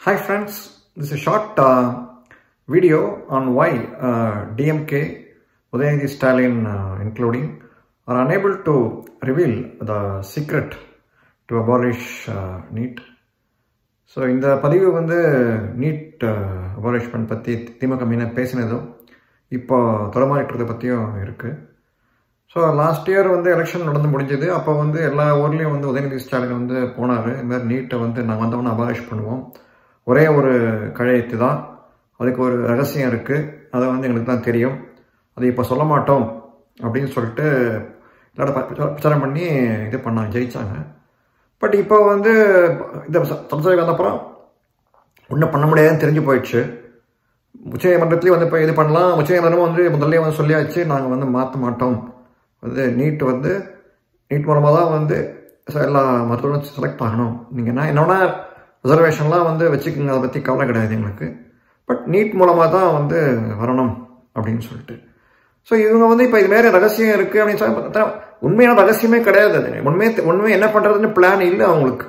Hi friends, this is a short uh, video on why uh, DMK, Udayanthi Stalin uh, including, are unable to reveal the secret to abolish uh, NEET. So இந்த பதிவு வந்து NEET abolishment பற்றி திமுக மீன பேசினதும் இப்போ தொடமாறிட்டுறதை பற்றியும் இருக்குது so last year வந்து எலெக்ஷன் நடந்து முடிஞ்சது அப்போ வந்து எல்லா ஊர்லேயும் வந்து உதயநிதி ஸ்டாலின் வந்து போனார் இந்த மாதிரி நீட்டை வந்து நாங்கள் வந்தவொன்னே அபாலிஷ் பண்ணுவோம் ஒரே ஒரு கழையத்து தான் அதுக்கு ஒரு ரகசியம் இருக்குது அதை வந்து எங்களுக்கு தான் தெரியும் அதை இப்போ சொல்ல மாட்டோம் அப்படின்னு சொல்லிட்டு எல்லாரும் பிரச்சாரம் பண்ணி இது பண்ணாங்க ஜெயித்தாங்க பட் இப்போ வந்து இந்த சம்சாரி வந்தப்புறம் ஒன்றும் பண்ண முடியாதுன்னு தெரிஞ்சு போயிடுச்சு உச்சநீதிமன்றத்துலேயும் வந்து இப்போ இது பண்ணலாம் உச்சநீதிமன்றமும் வந்து முதல்ல வந்து சொல்லியாச்சு நாங்கள் வந்து மாற்ற மாட்டோம் வந்து நீட் வந்து நீட் மூலமாக தான் வந்து எல்லா மருத்துவரும் செலக்ட் ஆகணும் நீங்கள் என்ன என்னோட ரிசர்வேஷன்லாம் வந்து வச்சுக்கோங்க அதை பற்றி கவலை கிடையாது எங்களுக்கு பட் நீட் மூலமாக தான் வந்து வரணும் அப்படின்னு சொல்லிட்டு ஸோ இவங்க வந்து இப்போ இதுமாரி ரகசியம் இருக்குது அப்படின்னு சொல்லி பார்த்தா உண்மையான ரகசியமே கிடையாது அது உண்மையை உண்மையை என்ன பண்ணுறதுன்னு பிளான் இல்லை அவங்களுக்கு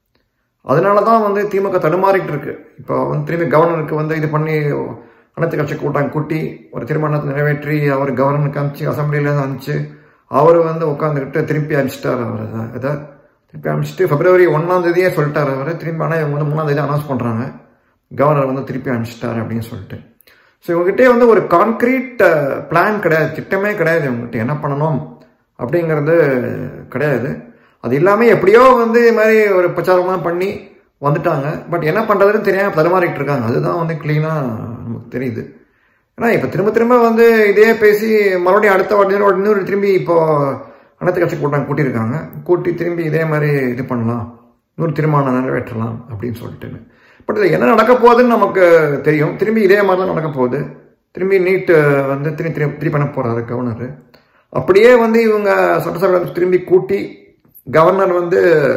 அதனால தான் வந்து திமுக தடுமாறிட்டு இருக்கு இப்போ வந்து திரும்பி கவர்னருக்கு வந்து இது பண்ணி அனைத்து கட்சி கூட்டாங்க கூட்டி ஒரு தீர்மானத்தை நிறைவேற்றி அவர் கவர்னருக்கு அனுப்பிச்சு அசம்பிளியில் அனுப்பிச்சு அவர் வந்து உட்காந்துக்கிட்டு திருப்பி அனுப்பிச்சிட்டார் அவர் இதை திருப்பி அனுப்பிச்சிட்டு பிப்ரவரி ஒன்றாம் தேதியே சொல்லிட்டார் அவர் திரும்பி ஆனால் இவங்க வந்து மூணாம் தேதி அனௌன்ஸ் பண்ணுறாங்க கவர்னர் வந்து திருப்பி அனுப்பிச்சிட்டார் அப்படின்னு சொல்லிட்டு ஸோ இவங்ககிட்டே வந்து ஒரு கான்க்ரீட் பிளான் கிடையாது திட்டமே கிடையாது இவங்ககிட்ட என்ன பண்ணணும் அப்படிங்கிறது கிடையாது அது இல்லாமல் எப்படியோ வந்து இது மாதிரி ஒரு பிரச்சாரமாக பண்ணி வந்துட்டாங்க பட் என்ன பண்ணுறதுன்னு தெரியாமல் தடுமாறிட்டு இருக்காங்க அதுதான் வந்து க்ளீனாக நமக்கு தெரியுது ஏன்னா இப்போ திரும்ப திரும்ப வந்து இதே பேசி மறுபடியும் அடுத்த இன்னொரு இன்னொரு திரும்பி இப்போ அனைத்து கட்சி கூட்டம் கூட்டியிருக்காங்க கூட்டி திரும்பி இதே மாதிரி இது பண்ணலாம் இன்னொரு தீர்மானம் நிறைவேற்றலாம் அப்படின்னு சொல்லிட்டுன்னு பட் இது என்ன நடக்க போகுதுன்னு நமக்கு தெரியும் திரும்பி இதே மாதிரி தான் நடக்க போகுது திரும்பி நீட்டு வந்து திரும்பி திரும்பி திருப்பி பண்ண போகிறாரு கவர்னர் அப்படியே வந்து இவங்க சட்டசபை திரும்பி கூட்டி கவர்னர் வந்து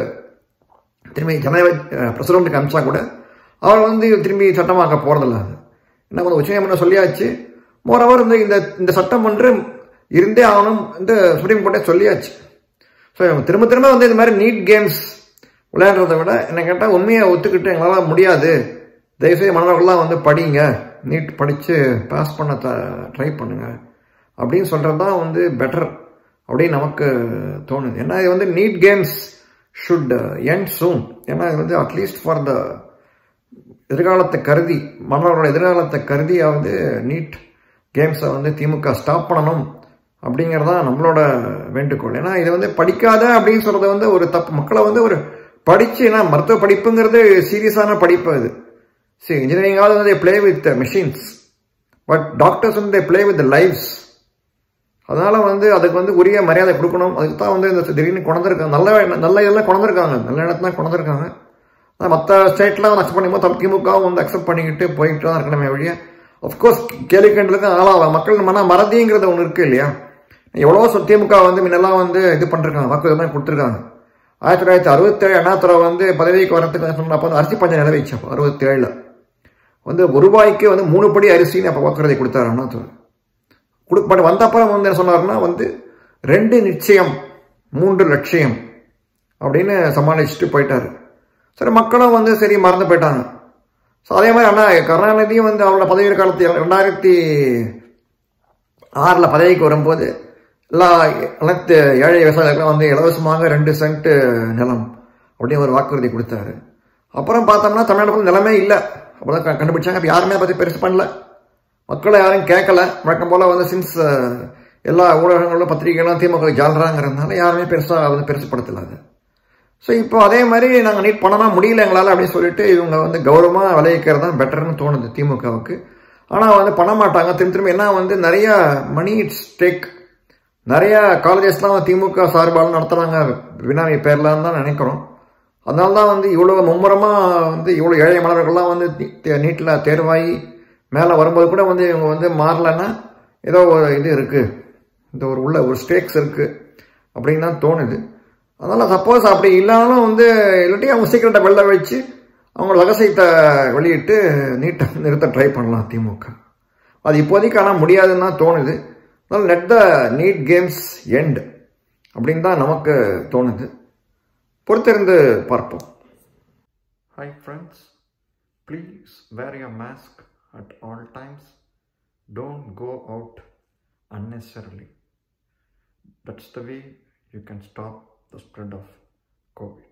திரும்பி ஜனாதிபதி பிரசிடண்ட்டுக்கு அனுப்பிச்சா கூட அவர் வந்து திரும்பி சட்டமாக்க போகிறதில்ல அது என்ன வந்து உச்சநீதிமன்றம் சொல்லியாச்சு மோரவர் வந்து இந்த இந்த சட்டம் ஒன்று இருந்தே ஆகணும் இந்த சுப்ரீம் கோர்ட்டே சொல்லியாச்சு ஸோ திரும்ப திரும்ப வந்து இது மாதிரி நீட் கேம்ஸ் விளையாடுறத விட என்ன கேட்டால் உண்மையை ஒத்துக்கிட்டு எங்களால் முடியாது தயவுசெய்து மாணவர்கள்லாம் வந்து படிங்க நீட் படித்து பாஸ் பண்ண த ட்ரை பண்ணுங்க அப்படின்னு சொல்கிறது தான் வந்து பெட்டர் அப்படின்னு நமக்கு தோணுது ஏன்னா இது வந்து NEET games should end soon ஏன்னா இது வந்து அட்லீஸ்ட் ஃபார் த எதிர்காலத்தை கருதி மாணவர்களோட எதிர்காலத்தை கருதியாவது நீட் கேம்ஸை வந்து திமுக ஸ்டாப் பண்ணணும் அப்படிங்கிறதான் நம்மளோட வேண்டுகோள் ஏன்னா இது வந்து படிக்காத அப்படின்னு சொல்கிறது வந்து ஒரு தப்பு மக்களை வந்து ஒரு படித்து ஏன்னா மருத்துவ படிப்புங்கிறது சீரியஸான படிப்பு அது சரி இன்ஜினியரிங்காவது வந்து play with machines but doctors வந்து பிளே வித் லைஃப்ஸ் அதனால வந்து அதுக்கு வந்து உரிய மரியாதை கொடுக்கணும் அதுக்கு தான் வந்து இந்த திடீர்னு கொண்டிருக்காங்க நல்ல நல்ல இதெல்லாம் கொண்டிருக்காங்க நல்ல இடத்துல கொண்டிருக்காங்க மற்ற ஸ்டேட்லாம் வந்து அக்செப்ட் பண்ணும்போது திமுகவும் வந்து அக்செப்ட் பண்ணிக்கிட்டு போயிட்டு தான் இருக்கணுமே வழிய அஃப்கோர்ஸ் கேள்வி கேட்டதுக்கு ஆளாக மக்கள் மன மறதிங்கிறது ஒன்று இருக்குது இல்லையா எவ்வளோ சொல் திமுக வந்து முன்னெல்லாம் வந்து இது பண்ணிருக்காங்க வாக்குறுதி கொடுத்துருக்காங்க ஆயிரத்தி தொள்ளாயிரத்தி அறுபத்தேழு அண்ணாத்துறை வந்து பதவிக்கு வரத்துக்கு சொன்னப்போ வந்து அரிசி பஞ்சம் நிறைவேச்சு அப்போ அறுபத்தேழில் வந்து ஒரு ரூபாய்க்கு வந்து மூணு படி அரிசின்னு அப்போ வாக்குறுதி கொடுத்தாரு அண்ணாத்துறை கொடு பட் வந்த அப்புறம் வந்து என்ன சொன்னார்னா வந்து ரெண்டு நிச்சயம் மூன்று லட்சியம் அப்படின்னு சமாளிச்சுட்டு போயிட்டாரு சரி மக்களும் வந்து சரி மறந்து போயிட்டாங்க ஸோ அதே மாதிரி அண்ணா கருணாநிதியும் வந்து அவரோட பதவி காலத்தில் ரெண்டாயிரத்தி ஆறில் பதவிக்கு வரும்போது எல்லா அனைத்து ஏழை விவசாயிகளுக்கும் வந்து இலவசமாக ரெண்டு சென்ட் நிலம் அப்படின்னு ஒரு வாக்குறுதி கொடுத்தாரு அப்புறம் பார்த்தோம்னா தமிழ்நாட்டில் நிலமே இல்லை அப்போதான் கண்டுபிடிச்சாங்க அப்போ யாருமே பற்றி பெருசு பண்ணல மக்களை யாரும் கேட்கல வழக்கம் போல் வந்து சின்ஸ் எல்லா ஊடகங்களும் பத்திரிகைகளும் திமுக ஜாலராங்கிறதுனால யாருமே பெருசாக வந்து பெருசுப்படுத்தல அது ஸோ இப்போ அதே மாதிரி நாங்கள் நீட் பண்ணலாம் முடியல எங்களால் அப்படின்னு சொல்லிட்டு இவங்க வந்து கௌரவமாக விளைவிக்கிறது தான் பெட்டர்னு தோணுது திமுகவுக்கு ஆனால் வந்து பண்ண மாட்டாங்க திரும்ப திரும்ப என்ன வந்து நிறைய மணி ஸ்டேக் நிறைய காலேஜஸ்லாம் திமுக சார்பால் நடத்துகிறாங்க வினாவி பேர்லாம் தான் நினைக்கிறோம் அதனால தான் வந்து இவ்வளோ மும்முரமாக வந்து இவ்வளோ ஏழை மாணவர்கள்லாம் வந்து நீட்டில் தேர்வாகி மேலே வரும்போது கூட வந்து இவங்க வந்து மாறலன்னா ஏதோ ஒரு இது இருக்குது இந்த ஒரு உள்ள ஒரு ஸ்டேக்ஸ் இருக்குது அப்படின்னு தான் தோணுது அதனால் சப்போஸ் அப்படி இல்லைனாலும் வந்து இல்லாட்டி அவங்க சீக்கிரட்டை வெளில வச்சு அவங்களோட ரகசியத்தை வெளியிட்டு நீட்டை நிறுத்த ட்ரை பண்ணலாம் திமுக அது இப்போதைக்கு ஆனால் முடியாதுன்னு தான் தோணுது அதனால் let the NEET games end அப்படின்னு தான் நமக்கு தோணுது பொறுத்திருந்து பார்ப்போம் hi friends Please wear your mask at all times. Don't go out unnecessarily. That's the way you can stop the spread of COVID.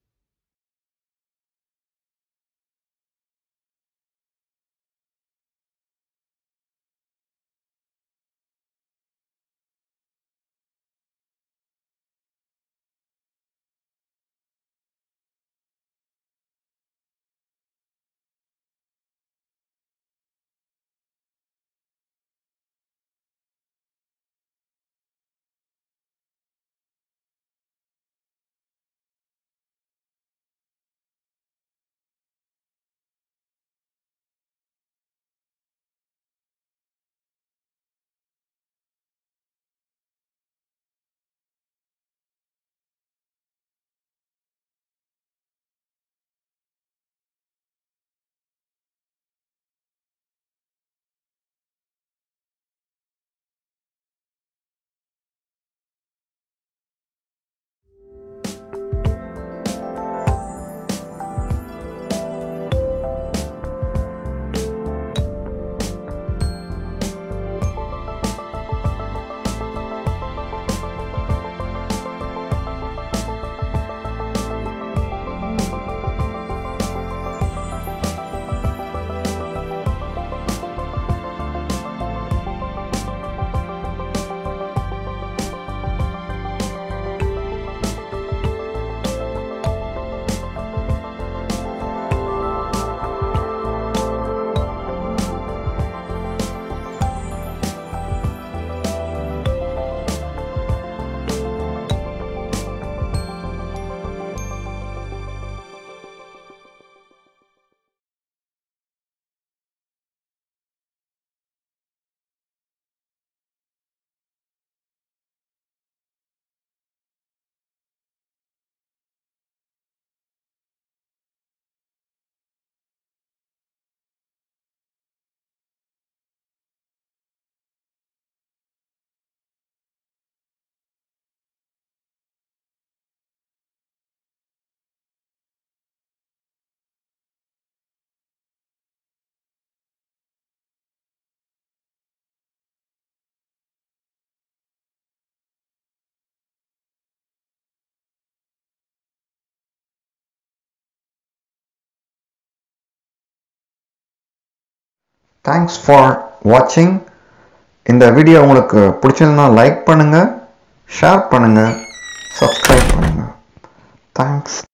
Thanks for வாட்சிங் இந்த வீடியோ உங்களுக்கு பிடிச்சிருந்தா லைக் பண்ணுங்கள் ஷேர் பண்ணுங்கள் சப்ஸ்கிரைப் பண்ணுங்கள் தேங்க்ஸ்